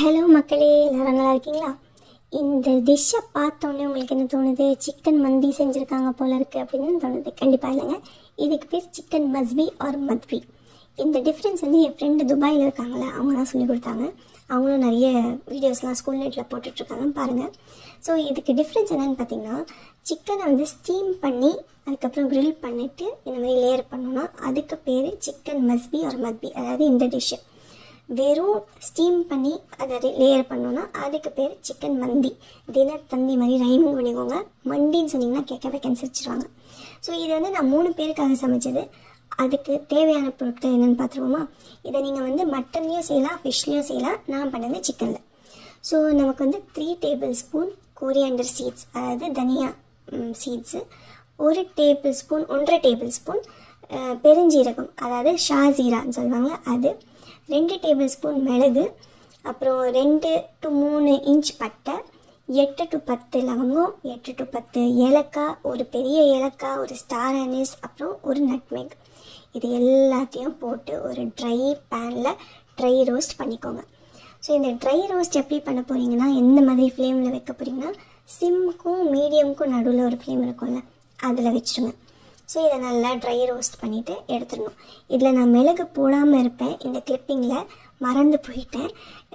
hello மக்களே எல்லாரும் நல்லா இருக்கீங்களா இந்த டிஷ்ஷை பார்த்தோன்னே உங்களுக்கு என்ன தோணுது சிக்கன் மந்தி செஞ்சுருக்காங்க போல இருக்குது அப்படின்னு தோணுது கண்டிப்பாக இல்லைங்க இதுக்கு பேர் சிக்கன் மஸ்பி ஆர் மத்வி இந்த டிஃப்ரென்ஸ் வந்து என் ஃப்ரெண்டு துபாயில் இருக்காங்களே அவங்க தான் சொல்லி கொடுத்தாங்க அவங்களும் நிறைய வீடியோஸ்லாம் ஸ்கூல் நெட்டில் போட்டுட்ருக்காங்க பாருங்கள் ஸோ இதுக்கு டிஃப்ரென்ஸ் என்னென்னு பார்த்தீங்கன்னா சிக்கனை வந்து ஸ்டீம் பண்ணி அதுக்கப்புறம் grill பண்ணிவிட்டு இந்த மாதிரி லேயர் பண்ணோன்னா அதுக்கு பேர் சிக்கன் மஸ்பி ஆர் மத்பி அதாவது இந்த டிஷ்ஷு வெறும் ஸ்டீம் பண்ணி அதை லேயர் பண்ணோன்னா அதுக்கு பேர் சிக்கன் மந்தி தின தந்தி மாதிரி ரைமும் பண்ணிக்கோங்க மண்டின்னு சொன்னீங்கன்னா கேட்கவே கன்சிரிச்சிருவாங்க ஸோ இது வந்து நான் மூணு பேருக்காக சமைச்சது அதுக்கு தேவையான பொருட்கள் என்னென்னு பார்த்துருவோமா இதை நீங்கள் வந்து மட்டன்லேயும் செய்யலாம் ஃபிஷ்லேயும் செய்யலாம் நான் பண்ணது சிக்கனில் ஸோ நமக்கு வந்து three tablespoon coriander seeds அதாவது தனியா சீட்ஸு ஒரு டேபிள் ஸ்பூன் ஒன்றரை டேபிள் ஸ்பூன் பெருஞ்சீரகம் அதாவது ஷாஜீரான்னு சொல்லுவாங்க அது ரெண்டு டேபிள் ஸ்பூன் மிளகு அப்புறம் ரெண்டு டு மூணு இன்ச் பட்டை எட்டு டு பத்து லவங்கம் எட்டு டு பத்து ஏலக்காய் ஒரு பெரிய ஏலக்காய் ஒரு ஸ்டார் அனிஸ் அப்புறம் ஒரு நட்மேக் இது எல்லாத்தையும் போட்டு ஒரு ட்ரை பேனில் ட்ரை ரோஸ்ட் பண்ணிக்கோங்க ஸோ இந்த ட்ரை ரோஸ்ட் எப்படி பண்ண போகிறீங்கன்னா எந்த மாதிரி ஃப்ளேமில் வைக்க போகிறீங்கன்னா சிம்க்கும் மீடியம்க்கும் நடுவில் ஒரு ஃப்ளேம் இருக்கும்ல அதில் வச்சுருங்க ஸோ இதை நல்லா ட்ரை ரோஸ்ட் பண்ணிவிட்டு எடுத்துடணும் இதில் நான் மிளகு போடாமல் இருப்பேன் இந்த கிளிப்பிங்கில் மறந்து போயிட்டேன்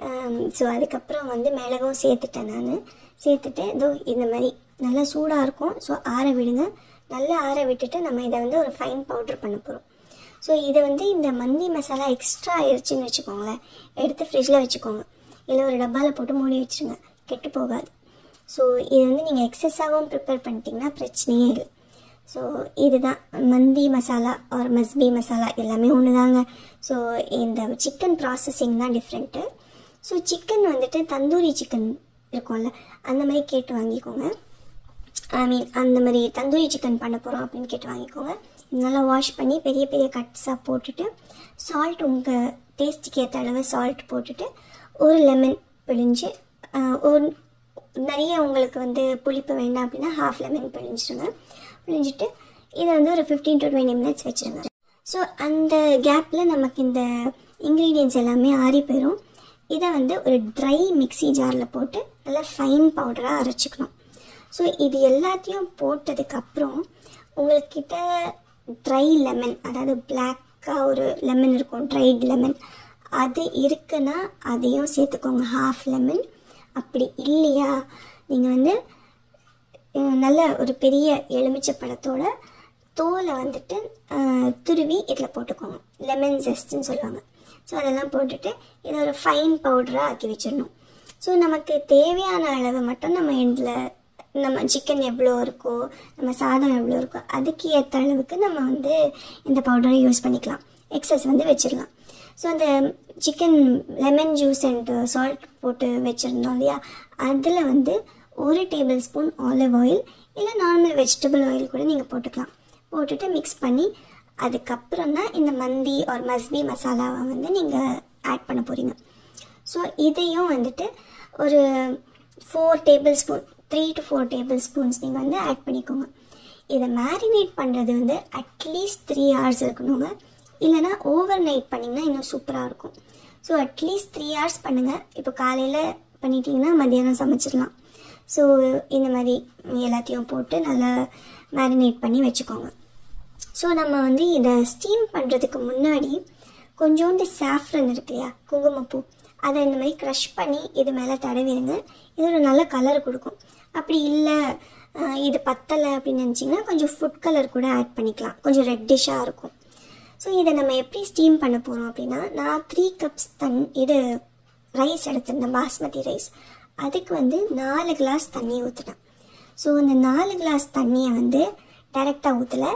ஸோ அதுக்கப்புறம் வந்து மிளகும் சேர்த்துட்டேன் நான் சேர்த்துட்டு இதோ இந்த மாதிரி நல்லா சூடாக இருக்கும் ஸோ ஆற விடுங்க நல்லா ஆற விட்டுட்டு நம்ம இதை வந்து ஒரு ஃபைன் பவுட்ரு பண்ண போகிறோம் ஸோ இதை வந்து இந்த மந்தி மசாலா எக்ஸ்ட்ரா ஆயிடுச்சுன்னு வச்சுக்கோங்களேன் எடுத்து ஃப்ரிட்ஜில் வச்சுக்கோங்க இல்லை ஒரு டப்பாவில் போட்டு மூடி வச்சுருங்க கெட்டு போகாது ஸோ இது வந்து நீங்கள் எக்ஸஸாகவும் ப்ரிப்பேர் பண்ணிட்டீங்கன்னா பிரச்சனையே இல்லை ஸோ இதுதான் மந்தி மசாலா ஆர் மஸ்பி மசாலா எல்லாமே ஒன்று தாங்க ஸோ இந்த சிக்கன் ப்ராசஸிங் தான் டிஃப்ரெண்ட்டு ஸோ சிக்கன் வந்துட்டு தந்தூரி சிக்கன் இருக்கும்ல அந்த மாதிரி கேட்டு வாங்கிக்கோங்க ஐ மீன் அந்த மாதிரி தந்தூரி சிக்கன் பண்ண போகிறோம் அப்படின்னு கேட்டு வாங்கிக்கோங்க இது நல்லா வாஷ் பண்ணி பெரிய பெரிய கட்ஸாக போட்டுட்டு சால்ட் உங்கள் டேஸ்ட்டுக்கு ஏற்ற அளவு சால்ட் போட்டுட்டு ஒரு லெமன் பிழிஞ்சு ஆஹ், ஒரு நிறைய உங்களுக்கு வந்து புளிப்பு வேண்டாம் அப்படின்னா ஹாஃப் லெமன் பிழிஞ்சிடுங்க பிழிஞ்சிட்டு இதை வந்து ஒரு ஃபிஃப்டீன் டு டுவெண்ட்டி மினிட்ஸ் வச்சுருங்க ஸோ அந்த கேப்பில் நமக்கு இந்த இன்க்ரீடியன்ஸ் எல்லாமே ஆறி போயிடும் இதை வந்து ஒரு ட்ரை மிக்ஸி ஜாரில் போட்டு நல்லா ஃபைன் பவுடராக அரைச்சிக்கணும் ஸோ இது எல்லாத்தையும் போட்டதுக்கப்புறம் உங்கள்கிட்ட ட்ரை லெமன் அதாவது பிளாக்காக ஒரு லெமன் இருக்கும் ட்ரைட் லெமன் அது இருக்குன்னா அதையும் சேர்த்துக்கோங்க ஹாஃப் லெமன் அப்படி இல்லையா நீங்கள் வந்து அஹ், நல்ல ஒரு பெரிய எலுமிச்சை பழத்தோட தோலை வந்துட்டு அஹ், துருவி இதில் போட்டுக்கோங்க லெமன் ஜெஸ்ட்னு சொல்லுவாங்க ஸோ அதெல்லாம் போட்டுட்டு இதை ஒரு ஃபைன் பவுடராக ஆக்கி வச்சிடணும் ஸோ நமக்கு தேவையான அளவு மட்டும் நம்ம இதில் நம்ம சிக்கன் எவ்வளோ இருக்கோ நம்ம சாதம் எவ்வளோ இருக்கோ அதுக்கு ஏற்ற அளவுக்கு நம்ம வந்து இந்த பவுடரை யூஸ் பண்ணிக்கலாம் எக்ஸஸ் வந்து வச்சிடலாம் ஸோ அந்த chicken lemon juice and salt போட்டு வச்சுருந்தோம் இல்லையா அதில் வந்து ஒரு டேபிள் ஸ்பூன் ஆலிவ் ஆயில் இல்லை நார்மல் வெஜிடபிள் ஆயில் கூட நீங்கள் போட்டுக்கலாம் போட்டுட்டு மிக்ஸ் பண்ணி அதுக்கப்புறம் தான் இந்த மந்தி ஒரு மஸ்பி மசாலாவை வந்து நீங்கள் ஆட் பண்ண போகிறீங்க ஸோ இதையும் வந்துட்டு ஒரு four tablespoon three to four tablespoons நீங்கள் வந்து ஆட் பண்ணிக்கோங்க இதை மேரினேட் பண்ணுறது வந்து அட்லீஸ்ட் த்ரீ ஹவர்ஸ் இருக்கணுங்க இல்லைனா ஓவர் நைட் பண்ணிங்கன்னா இன்னும் சூப்பராக இருக்கும் ஸோ அட்லீஸ்ட் த்ரீ ஹவர்ஸ் பண்ணுங்கள் இப்போ காலையில் பண்ணிட்டீங்கன்னா மத்தியானம் சமைச்சிடலாம் ஸோ இந்த மாதிரி எல்லாத்தையும் போட்டு நல்லா மேரினேட் பண்ணி வச்சுக்கோங்க ஸோ நம்ம வந்து இதை ஸ்டீம் பண்ணுறதுக்கு முன்னாடி கொஞ்சோண்டு சாஃப்ரன் இருக்கு இல்லையா குங்குமப்பூ அதை இந்த மாதிரி க்ரஷ் பண்ணி இது மேலே தடவிடுங்க இது ஒரு நல்ல கலர் கொடுக்கும் அப்படி இல்லை அஹ், இது பத்தலை அப்படின்னு நினச்சிங்கன்னா கொஞ்சம் ஃபுட் கலர் கூட ஆட் பண்ணிக்கலாம் கொஞ்சம் ரெட்டிஷாக இருக்கும் ஸோ இதை நம்ம எப்படி ஸ்டீம் பண்ண போகிறோம் அப்படின்னா நான் த்ரீ கப்ஸ் தண் இது ரைஸ் எடுத்திருந்தேன் பாஸ்மதி ரைஸ் அதுக்கு வந்து நாலு கிளாஸ் தண்ணி ஊற்றினேன் ஸோ அந்த நாலு கிளாஸ் தண்ணியை வந்து டைரெக்டாக ஊற்றலை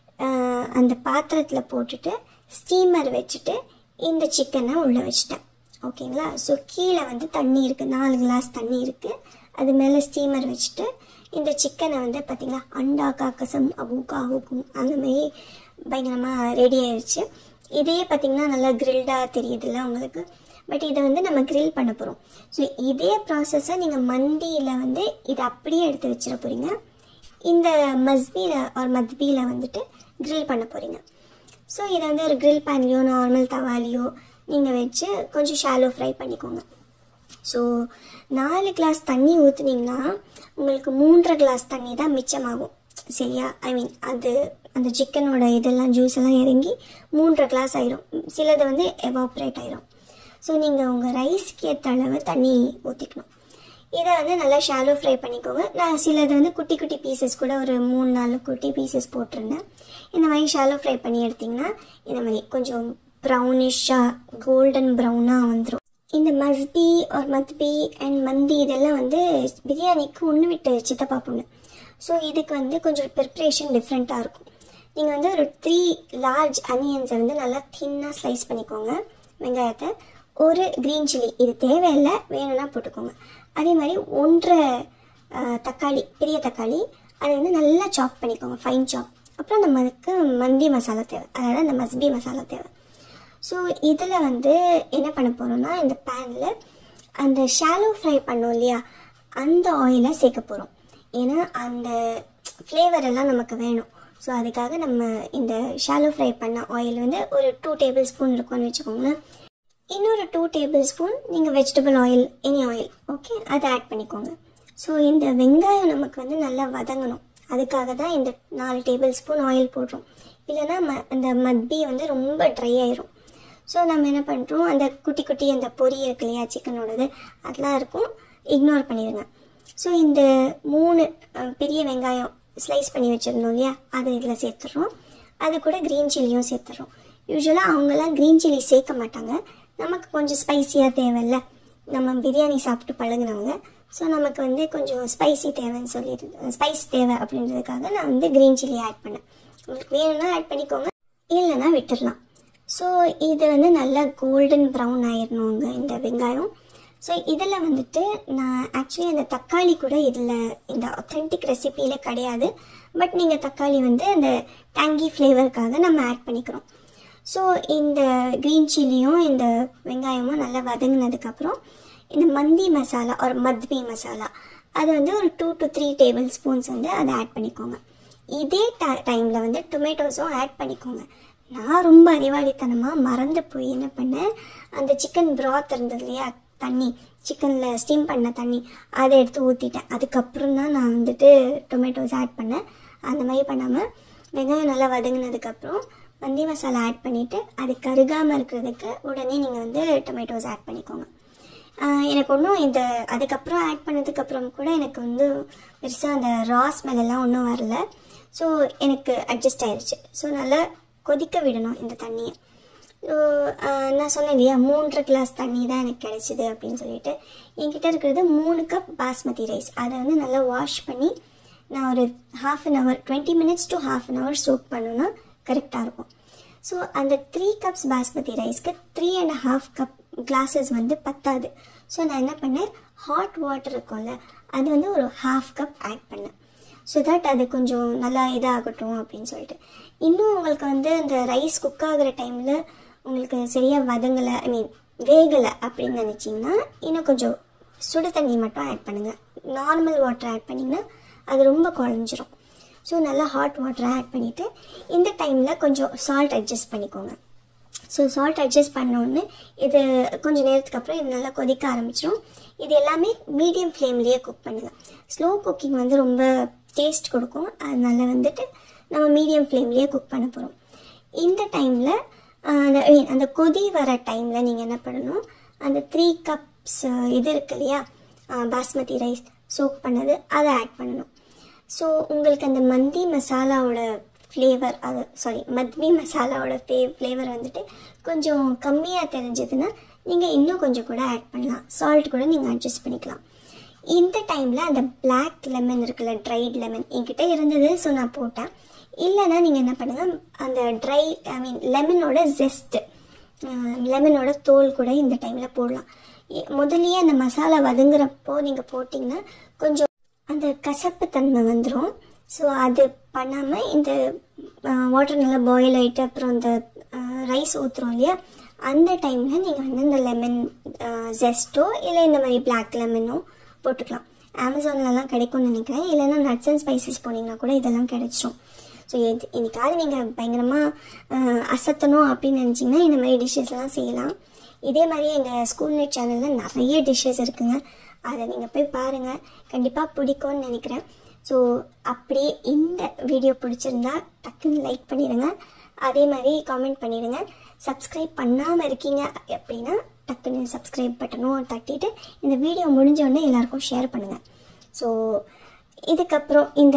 அந்த பாத்திரத்தில் போட்டுட்டு ஸ்டீமர் வச்சுட்டு இந்த சிக்கனை உள்ளே வச்சுட்டேன் ஓகேங்களா ஸோ கீழே வந்து தண்ணி இருக்குது நாலு கிளாஸ் தண்ணி இருக்குது அது மேலே ஸ்டீமர் வச்சுட்டு இந்த சிக்கனை வந்து பார்த்திங்களா அண்டா காக்கசம் அபூக்கா ஹூக்கும் அந்த மாதிரி பயங்கரமாக ரெடி ஆயிடுச்சு இதையே பார்த்திங்கன்னா நல்லா கிரில்டாக தெரியுதுல்ல உங்களுக்கு பட் இதை வந்து நம்ம கிரில் பண்ண போகிறோம் ஸோ இதே ப்ராசஸை நீங்கள் மந்தியில் வந்து இதை அப்படியே எடுத்து வச்சிட போகிறீங்க இந்த மஸ்பியில் ஒரு மத்பியில் வந்துட்டு grill பண்ண போகிறீங்க ஸோ இதை வந்து ஒரு grill பேன்லேயோ நார்மல் தவாலையோ நீங்கள் வச்சு கொஞ்சம் ஷாலோ ஃப்ரை பண்ணிக்கோங்க ஸோ நாலு கிளாஸ் தண்ணி ஊற்றுனீங்கன்னா உங்களுக்கு மூன்றரை கிளாஸ் தண்ணி தான் மிச்சமாகும் சரியா ஐ மீன் அது அந்த சிக்கனோட இதெல்லாம் ஜூஸ் எல்லாம் இறங்கி மூன்றரை கிளாஸ் ஆயிரும் சிலது வந்து எவாப்ரேட் ஆயிரும் ஸோ நீங்கள் உங்கள் ரைஸ்க்கு ஏற்ற அளவு தண்ணி ஊற்றிக்கணும் இதை வந்து நல்லா ஷாலோ ஃப்ரை பண்ணிக்கோங்க நான் சிலது வந்து குட்டி குட்டி பீசஸ் கூட ஒரு மூணு நாலு குட்டி பீசஸ் போட்டிருந்தேன் இந்த மாதிரி ஷாலோ ஃப்ரை பண்ணி எடுத்திங்கன்னா இந்த மாதிரி கொஞ்சம் ப்ரௌனிஷாக கோல்டன் ப்ரௌனாக வந்துடும் இந்த மஸ்பி ஒரு மத்பி அண்ட் மந்தி இதெல்லாம் வந்து பிரியாணிக்கு ஒன்று விட்டு சித்தப்பா பொண்ணு ஸோ இதுக்கு வந்து கொஞ்சம் ப்ரிப்ரேஷன் டிஃப்ரெண்ட்டாக இருக்கும் நீங்கள் வந்து ஒரு த்ரீ லார்ஜ் அனியன்ஸை வந்து நல்லா தின்னாக ஸ்லைஸ் பண்ணிக்கோங்க வெங்காயத்தை ஒரு க்ரீன் சில்லி இது தேவையில்லை வேணும்னா போட்டுக்கோங்க அதே மாதிரி ஒன்றரை அஹ், தக்காளி பெரிய தக்காளி அதை வந்து நல்லா சாப் பண்ணிக்கோங்க ஃபைன் சாப் அப்புறம் நம்மளுக்கு மந்தி மசாலா தேவை அதாவது அந்த மஸ்பி மசாலா தேவை ஸோ இதில் வந்து என்ன பண்ண போகிறோம்னா இந்த பேனில் அந்த ஷாலோ ஃப்ரை பண்ணோம் இல்லையா அந்த ஆயிலை சேர்க்க போகிறோம் ஏன்னா அந்த ஃப்ளேவர் எல்லாம் நமக்கு வேணும் ஸோ அதுக்காக நம்ம இந்த ஷாலோ ஃப்ரை பண்ண ஆயில் வந்து ஒரு டூ டேபிள் ஸ்பூன் இருக்கும்னு வச்சுக்கோங்களேன் இன்னொரு டூ டேபிள் ஸ்பூன் நீங்கள் vegetable oil any oil okay அதை ஆட் பண்ணிக்கோங்க ஸோ இந்த வெங்காயம் நமக்கு வந்து நல்லா வதங்கணும் அதுக்காக தான் இந்த நாலு டேபிள் ஸ்பூன் ஆயில் போடுறோம் இல்லைன்னா ம அந்த மத்பி வந்து ரொம்ப ட்ரை ஆயிரும் ஸோ நம்ம என்ன பண்ணுறோம் அந்த குட்டி குட்டி அந்த பொரி இருக்கு இல்லையா சிக்கனோடது அதெல்லாம் இருக்கும் இக்னோர் பண்ணிடுங்க ஸோ இந்த மூணு அஹ், பெரிய வெங்காயம் ஸ்லைஸ் பண்ணி வச்சுருந்தோம் இல்லையா அதை இதில் சேர்த்துடுறோம் அது கூட க்ரீன் சில்லியும் சேர்த்துறோம் யூஸ்வலாக அவங்கெல்லாம் க்ரீன் சில்லி சேர்க்க மாட்டாங்க நமக்கு கொஞ்சம் ஸ்பைசியாக தேவையில்ல நம்ம பிரியாணி சாப்பிட்டு பழகுனவங்க ஸோ நமக்கு வந்து கொஞ்சம் ஸ்பைசி தேவைன்னு சொல்லிட்டு ஸ்பைஸ் தேவை அப்படின்றதுக்காக நான் வந்து க்ரீன் சில்லி ஆட் பண்ணேன் உங்களுக்கு வேணும்னா ஆட் பண்ணிக்கோங்க இல்லைன்னா விட்டுடலாம் ஸோ இது வந்து நல்லா கோல்டன் ப்ரௌன் ஆயிடணுங்க இந்த வெங்காயம் ஸோ இதில் வந்துட்டு நான் ஆக்சுவலி அந்த தக்காளி கூட இதில் இந்த ஒத்தென்டிக் ரெசிபியில் கிடையாது பட் நீங்கள் தக்காளி வந்து அந்த டேங்கி ஃப்ளேவருக்காக நம்ம ஆட் பண்ணிக்கிறோம் ஸோ இந்த க்ரீன் சில்லியும் இந்த வெங்காயமும் நல்லா வதங்கினதுக்கப்புறம் இந்த மந்தி மசாலா ஒரு மத்பி மசாலா அது வந்து ஒரு two to three tablespoons வந்து அதை ஆட் பண்ணிக்கோங்க இதே டைமில் வந்து டொமேட்டோஸும் ஆட் பண்ணிக்கோங்க நான் ரொம்ப அறிவாளித்தனமாக மறந்து போய் என்ன பண்ணேன் அந்த சிக்கன் ப்ராத் இருந்தது இல்லையா தண்ணி சிக்கனில் ஸ்டீம் பண்ண தண்ணி அதை எடுத்து ஊற்றிட்டேன் அதுக்கப்புறம் தான் நான் வந்துட்டு டொமேட்டோஸ் ஆட் பண்ணேன் அந்த மாதிரி பண்ணாமல் வெங்காயம் நல்லா வதங்கினதுக்கப்புறம் மந்தி மசாலா ஆட் பண்ணிவிட்டு அது கருகாமல் இருக்கிறதுக்கு உடனே நீங்கள் வந்து டொமேட்டோஸ் ஆட் பண்ணிக்கோங்க ஆஹ் எனக்கு ஒன்றும் இந்த அதுக்கப்புறம் ஆட் பண்ணதுக்கப்புறம் கூட எனக்கு வந்து பெருசாக அந்த ரா ஸ்மெல் எல்லாம் ஒன்றும் வரல ஸோ எனக்கு அட்ஜஸ்ட் ஆயிடுச்சு ஸோ நல்லா கொதிக்க விடணும் இந்த தண்ணியை ஸோ நான் சொன்னேன் இல்லையா மூன்றரை கிளாஸ் தண்ணி தான் எனக்கு கிடைச்சிது அப்படின்னு சொல்லிட்டு என்கிட்ட இருக்கிறது மூணு கப் பாஸ்மதி ரைஸ் அதை வந்து நல்லா வாஷ் பண்ணி நான் ஒரு half an hour twenty minutes to half an hour soak பண்ணோன்னா கரெக்டாக இருக்கும் ஸோ அந்த த்ரீ கப்ஸ் பாஸ்மதி ரைஸ்க்கு three and half cup glasses வந்து பத்தாது ஸோ நான் என்ன பண்ணேன் ஹாட் வாட்டர் இருக்கும்ல அது வந்து ஒரு ஹாஃப் கப் ஆட் பண்ணேன் ஸோ தட் அது கொஞ்சம் நல்லா இதாகட்டும் அப்படின்னு சொல்லிட்டு இன்னும் உங்களுக்கு வந்து அந்த ரைஸ் குக் ஆகுற டைமில் உங்களுக்கு சரியாக வதங்கலை ஐ மீன் வேகலை அப்படின்னு நினச்சிங்கன்னா இன்னும் கொஞ்சம் சுடு தண்ணி மட்டும் ஆட் பண்ணுங்கள் நார்மல் வாட்டர் ஆட் பண்ணிங்கன்னா அது ரொம்ப குழஞ்சிரும் ஸோ நல்லா ஹாட் வாட்டரை ஆட் பண்ணிவிட்டு இந்த டைமில் கொஞ்சம் சால்ட் அட்ஜஸ்ட் பண்ணிக்கோங்க ஸோ சால்ட் அட்ஜஸ்ட் பண்ணோன்னு இது கொஞ்சம் நேரத்துக்கு அப்புறம் இது நல்லா கொதிக்க ஆரம்பிச்சிடும் இது எல்லாமே மீடியம் ஃப்ளேம்லேயே குக் பண்ணுங்கள் ஸ்லோ குக்கிங் வந்து ரொம்ப டேஸ்ட் கொடுக்கும் அதனால வந்துட்டு நம்ம மீடியம் ஃப்ளேம்லேயே குக் பண்ண போகிறோம் இந்த டைமில் அந்த I mean, அந்த கொதி வர டைமில் நீங்கள் என்ன பண்ணணும் அந்த த்ரீ கப்ஸ் இது இருக்கு இல்லையா பாஸ்மதி ரைஸ் சோக் பண்ணது அதை ஆட் பண்ணணும் ஸோ உங்களுக்கு அந்த மந்தி மசாலாவோட ஃப்ளேவர் அது சாரி மத்மி மசாலாவோட ஃப்ளே ஃப்ளேவர் வந்துட்டு கொஞ்சம் கம்மியாக தெரிஞ்சதுன்னா நீங்கள் இன்னும் கொஞ்சம் கூட ஆட் பண்ணலாம் சால்ட் கூட நீங்கள் அட்ஜஸ்ட் பண்ணிக்கலாம் இந்த டைமில் அந்த பிளாக் லெமன் இருக்குல்ல ட்ரைட் லெமன் என்கிட்ட இருந்தது ஸோ நான் போட்டேன் இல்லைன்னா நீங்கள் என்ன பண்ணுங்கள் அந்த ட்ரை ஐ மீன் லெமனோட ஜெஸ்ட்டு லெமனோட தோல் கூட இந்த டைமில் போடலாம் இ- முதல்லயே அந்த மசாலா வதங்குறப்போ நீங்கள் போட்டிங்கன்னா கொஞ்சம் அந்த கசப்பு தன்மை வந்துடும் ஸோ அது பண்ணாமல் இந்த வாட்டர் நல்லா பாயில் ஆகிட்டு அப்புறம் இந்த ரைஸ் ஊற்றுறோம் இல்லையா அந்த டைமில் நீங்கள் வந்து இந்த லெமன் ஜெஸ்ட்டோ இல்லை இந்த மாதிரி பிளாக் லெமனோ போட்டுக்கலாம் அமேசான்லலாம் கிடைக்கும்னு நினைக்கிறேன் இல்லைன்னா நட்ஸ் அண்ட் ஸ்பைசஸ் போனீங்கன்னா கூட இதெல்லாம் கிடைச்சிரும் ஸோ எது இன்னைக்காவது நீங்கள் பயங்கரமாக அசத்தணும் அப்படின்னு நினச்சிங்கன்னா இந்த மாதிரி டிஷ்ஷஸ்லாம் செய்யலாம் இதே மாதிரி எங்கள் ஸ்கூல் நெட் சேனலில் நிறைய டிஷ்ஷஸ் இருக்குங்க அதை நீங்கள் போய் பாருங்கள் கண்டிப்பாக பிடிக்கும்னு நினைக்கிறேன் ஸோ அப்படியே இந்த வீடியோ பிடிச்சிருந்தா டக்குன்னு லைக் பண்ணிடுங்க அதே மாதிரி காமெண்ட் பண்ணிடுங்க சப்ஸ்கிரைப் பண்ணாமல் இருக்கீங்க அப்படின்னா டக்குன்னு சப்ஸ்கிரைப் பட்டனும் தட்டிட்டு இந்த வீடியோ முடிஞ்ச உடனே எல்லாருக்கும் ஷேர் பண்ணுங்கள் ஸோ இதுக்கப்புறம் இந்த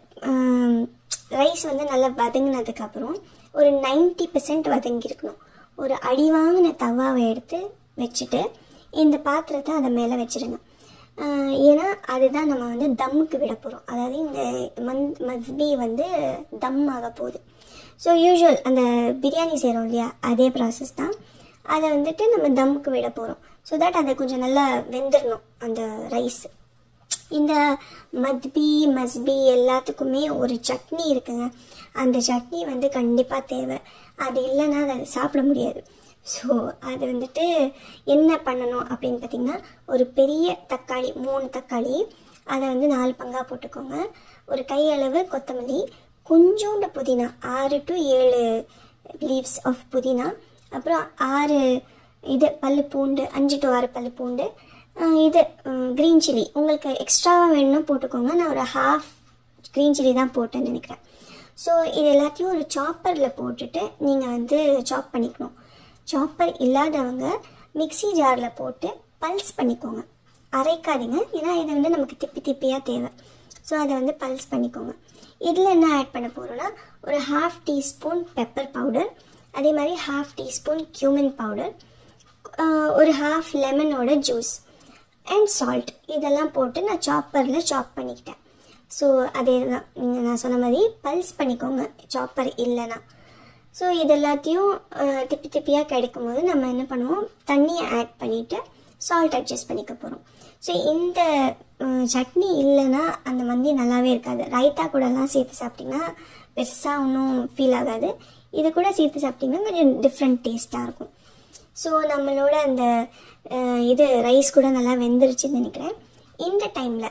ரைஸ் வந்து நல்லா வதங்கினதுக்கப்புறம் ஒரு 90% பெர்சன்ட் வதங்கியிருக்கணும் ஒரு அடி வாங்கின தவாவை எடுத்து வச்சுட்டு இந்த பாத்திரத்தை அதை மேலே வச்சிருங்க ஆஹ் ஏன்னா அதுதான் நம்ம வந்து தம்முக்கு விட போகிறோம் அதாவது இந்த மந் மஸ்பி வந்து தம் ஆக போகுது ஸோ யூஷுவல் அந்த பிரியாணி செய்கிறோம் இல்லையா அதே ப்ராசஸ் தான் அதை வந்துட்டு நம்ம தம்முக்கு விட போகிறோம் ஸோ தட் அதை கொஞ்சம் நல்லா வெந்துடணும் அந்த ரைஸ் இந்த மத்பி மஸ்பி எல்லாத்துக்குமே ஒரு சட்னி இருக்குங்க அந்த சட்னி வந்து கண்டிப்பாக தேவை அது இல்லைன்னா அதை சாப்பிட முடியாது ஸோ அது வந்துட்டு என்ன பண்ணணும் அப்படின்னு பார்த்தீங்கன்னா ஒரு பெரிய தக்காளி மூணு தக்காளி அதை வந்து நாலு பங்காக போட்டுக்கோங்க ஒரு கையளவு கொத்தமல்லி கொஞ்சோண்டு புதினா ஆறு டு ஏழு லீவ்ஸ் ஆஃப் புதினா அப்புறம் ஆறு இது பல்லு பூண்டு அஞ்சு டு ஆறு பல்லு பூண்டு அஹ் இது க்ரீன் சில்லி உங்களுக்கு எக்ஸ்ட்ராவாக வேணும்னா போட்டுக்கோங்க நான் ஒரு ஹாஃப் க்ரீன் சில்லி தான் போட்டேன்னு நினைக்கிறேன் ஸோ இது எல்லாத்தையும் ஒரு சாப்பரில் போட்டுட்டு நீங்கள் வந்து சாப் பண்ணிக்கணும் சாப்பர் இல்லாதவங்க மிக்ஸி ஜாரில் போட்டு பல்ஸ் பண்ணிக்கோங்க அரைக்காதீங்க ஏன்னா இது வந்து நமக்கு திப்பி திப்பியாக தேவை ஸோ அதை வந்து பல்ஸ் பண்ணிக்கோங்க இதில் என்ன ஆட் பண்ண போகிறோன்னா ஒரு ஹாஃப் டீஸ்பூன் பெப்பர் பவுடர் அதே மாதிரி ஹாஃப் டீஸ்பூன் cumin பவுடர் ஒரு ஹாஃப் லெமனோட ஜூஸ் அண்ட் சால்ட் இதெல்லாம் போட்டு நான் சாப்பரில் சாப் பண்ணிக்கிட்டேன் ஸோ அதே தான் நீங்கள் நான் சொன்ன மாதிரி பல்ஸ் பண்ணிக்கோங்க சாப்பர் இல்லைன்னா ஸோ இது எல்லாத்தையும் அஹ், திப்பி திப்பியாக கிடைக்கும் போது நம்ம என்ன பண்ணுவோம் தண்ணியை ஆட் பண்ணிவிட்டு சால்ட் அட்ஜஸ்ட் பண்ணிக்க போகிறோம் ஸோ இந்த அஹ், சட்னி இல்லைன்னா அந்த மந்தி நல்லாவே இருக்காது ரைத்தா கூடலாம் சேர்த்து சாப்பிட்டிங்கன்னா பெருசாக ஒன்றும் ஃபீல் ஆகாது இது கூட சேர்த்து சாப்பிட்டிங்கன்னா கொஞ்சம் டிஃப்ரெண்ட் டேஸ்ட்டாக இருக்கும் ஸோ நம்மளோட அந்த அஹ், இது ரைஸ் கூட நல்லா வெந்துருச்சுன்னு நினைக்கிறேன் இந்த டைமில்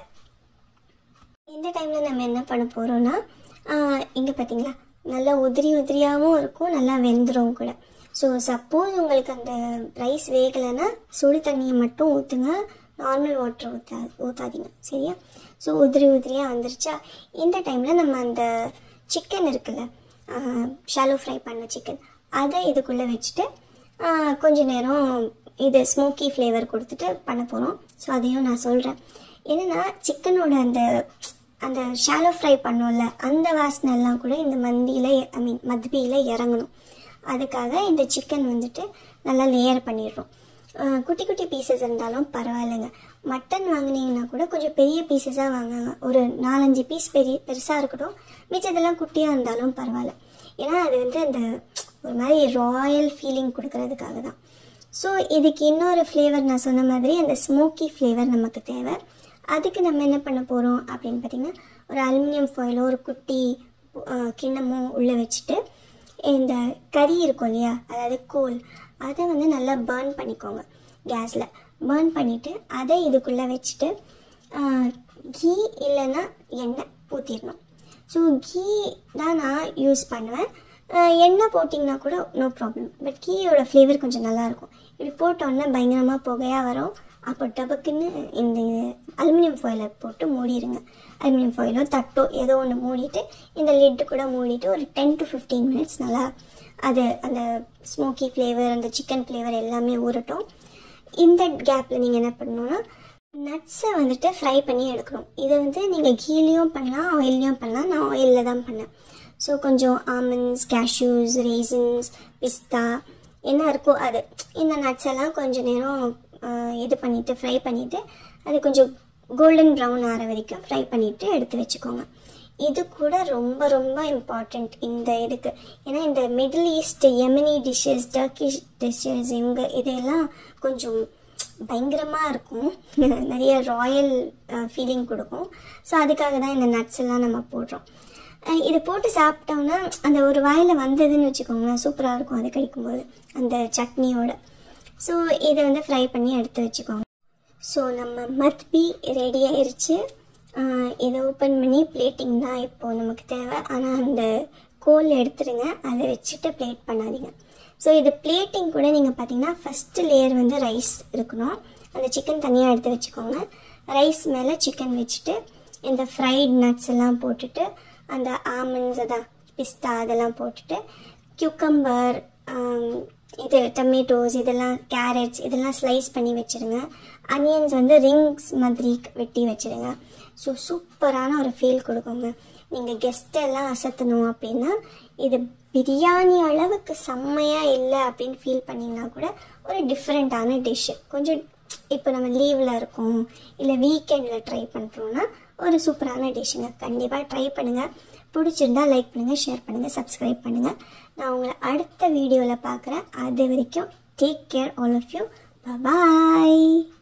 இந்த டைமில் நம்ம என்ன பண்ண போகிறோன்னா இங்கே பார்த்தீங்களா நல்லா உதிரி உதிரியாகவும் இருக்கும் நல்லா வெந்துடும் கூட ஸோ சப்போஸ் உங்களுக்கு அந்த ரைஸ் வேகலைன்னா சுடு தண்ணியை மட்டும் ஊற்றுங்க நார்மல் வாட்டர் ஊற்றா ஊற்றாதீங்க சரியா ஸோ உதிரி உதிரியாக வந்துருச்சா இந்த டைமில் நம்ம அந்த சிக்கன் இருக்குல்ல ஷாலோ ஃப்ரை பண்ண சிக்கன் அதை இதுக்குள்ளே வச்சுட்டு ஆஹ், கொஞ்ச நேரம் இது ஸ்மோக்கி ஃப்ளேவர் கொடுத்துட்டு பண்ண போகிறோம் ஸோ அதையும் நான் சொல்கிறேன் என்னென்னா சிக்கனோட அந்த அந்த ஷாலோ ஃப்ரை பண்ணோம்ல அந்த வாசனை எல்லாம் கூட இந்த மந்தியில் ஐ மீன் மத்பியில் இறங்கணும் அதுக்காக இந்த சிக்கன் வந்துட்டு நல்லா லேயர் பண்ணிடுறோம் ஆஹ் குட்டி குட்டி பீசஸ் இருந்தாலும் பரவாயில்லைங்க மட்டன் வாங்குனீங்கன்னா கூட கொஞ்சம் பெரிய பீசஸாக வாங்குங்க ஒரு நாலஞ்சு பீஸ் பெரிய பெருசாக இருக்கட்டும் மிச்சதெல்லாம் குட்டியாக இருந்தாலும் பரவாயில்ல ஏன்னா அது வந்து அந்த ஒரு மாதிரி ராயல் ஃபீலிங் கொடுக்கறதுக்காக தான் ஸோ இதுக்கு இன்னொரு ஃப்ளேவர் நான் சொன்ன மாதிரி அந்த ஸ்மோக்கி ஃப்ளேவர் நமக்கு தேவை அதுக்கு நம்ம என்ன பண்ண போகிறோம் அப்படின்னு பார்த்தீங்கன்னா ஒரு அலுமினியம் ஃபாயிலோ ஒரு குட்டி அஹ், கிண்ணமோ உள்ளே வச்சுட்டு இந்த கறி இருக்கும் இல்லையா அதாவது கோல் அதை வந்து நல்லா பேர்ன் பண்ணிக்கோங்க கேஸில் பேர்ன் பண்ணிவிட்டு அதை இதுக்குள்ளே வச்சுட்டு கீ இல்லைன்னா எண்ணெய் ஊற்றிடணும் ஸோ கீ தான் நான் யூஸ் பண்ணுவேன் அஹ் எண்ணெய் போட்டிங்கன்னா கூட நோ ப்ராப்ளம் பட் கீயோட ஃப்ளேவர் கொஞ்சம் நல்லாயிருக்கும் இப்படி போட்டோன்னே பயங்கரமாக புகையாக வரும் அப்போ டபக்குன்னு இந்த அலுமினியம் ஃபாயிலை போட்டு மூடிடுங்க அலுமினியம் ஃபாயிலோ தட்டோ ஏதோ ஒன்று மூடிட்டு இந்த லிட்டு கூட மூடிட்டு ஒரு டென் டு ஃபிஃப்டீன் மினிட்ஸ் நல்லா அது அந்த ஸ்மோக்கி ஃப்ளேவர் அந்த சிக்கன் ஃப்ளேவர் எல்லாமே ஊறட்டும் இந்த கேப்பில் நீங்கள் என்ன பண்ணணும்னா நட்ஸை வந்துட்டு ஃப்ரை பண்ணி எடுக்கணும் இதை வந்து நீங்கள் கீலையும் பண்ணலாம் ஆயில்லையும் பண்ணலாம் நான் ஆயிலில் தான் பண்ணேன் ஸோ கொஞ்சம் ஆமண்ட்ஸ் கேஷ்யூஸ் ரேசின்ஸ் பிஸ்தா என்ன இருக்கோ அது இந்த நட்ஸ் எல்லாம் கொஞ்சம் நேரம் ஆஹ், இது பண்ணிவிட்டு ஃப்ரை பண்ணிவிட்டு அது கொஞ்சம் கோல்டன் ப்ரௌன் ஆற வரைக்கும் ஃப்ரை பண்ணிவிட்டு எடுத்து வச்சுக்கோங்க இது கூட ரொம்ப ரொம்ப இம்பார்ட்டண்ட் இந்த இதுக்கு ஏன்னா இந்த middle east Yemeni dishes Turkish dishes இவங்க இதெல்லாம் கொஞ்சம் பயங்கரமாக இருக்கும் நிறைய ராயல் ஃபீலிங் கொடுக்கும் ஸோ அதுக்காக தான் இந்த நட்ஸ் எல்லாம் நம்ம போடுறோம் அஹ் இது போட்டு சாப்பிட்டோம்னா அந்த ஒரு வாயில் வந்ததுன்னு வச்சுக்கோங்களேன் சூப்பராக இருக்கும் அது கிடைக்கும்போது அந்த சட்னியோட ஸோ இதை வந்து ஃப்ரை பண்ணி எடுத்து வச்சுக்கோங்க ஸோ நம்ம மத்பி ரெடி ஆயிருச்சு ஆஹ் இதை ஓப்பன் பண்ணி பிளேட்டிங் தான் இப்போது நமக்கு தேவை ஆனால் அந்த கோல் எடுத்துடுங்க அதை வச்சுட்டு பிளேட் பண்ணாதீங்க ஸோ இது பிளேட்டிங் கூட நீங்கள் பார்த்தீங்கன்னா ஃபஸ்ட்டு லேயர் வந்து ரைஸ் இருக்கணும் அந்த சிக்கன் தனியாக எடுத்து வச்சுக்கோங்க ரைஸ் மேலே சிக்கன் வச்சுட்டு இந்த ஃப்ரைட் நட்ஸ் எல்லாம் போட்டுட்டு அந்த ஆமண்ட்ஸ் அதான் பிஸ்தா அதெல்லாம் போட்டுட்டு கியூக்கம்பர் இது டொமேட்டோஸ் இதெல்லாம் கேரட்ஸ் இதெல்லாம் ஸ்லைஸ் பண்ணி வச்சுருங்க அனியன்ஸ் வந்து ரிங்ஸ் மாதிரி வெட்டி வச்சுருங்க ஸோ சூப்பரான ஒரு ஃபீல் கொடுக்குங்க நீங்கள் கெஸ்ட்டெல்லாம் அசத்தணும் அப்படின்னா இது பிரியாணி அளவுக்கு செம்மையாக இல்லை அப்படின்னு ஃபீல் பண்ணிங்கன்னா கூட ஒரு டிஃப்ரெண்ட்டான டிஷ்ஷு கொஞ்சம் இப்போ நம்ம லீவில் இருக்கோம் இல்லை வீக்கெண்டில் ட்ரை பண்ணுறோன்னா ஒரு சூப்பரான டிஷ்ஷுங்க கண்டிப்பாக ட்ரை பண்ணுங்கள் பிடிச்சிருந்தா லைக் பண்ணுங்கள் ஷேர் பண்ணுங்கள் சப்ஸ்கிரைப் பண்ணுங்கள் நான் உங்களை அடுத்த வீடியோவில் பார்க்குறேன் அது வரைக்கும் take care all of you bye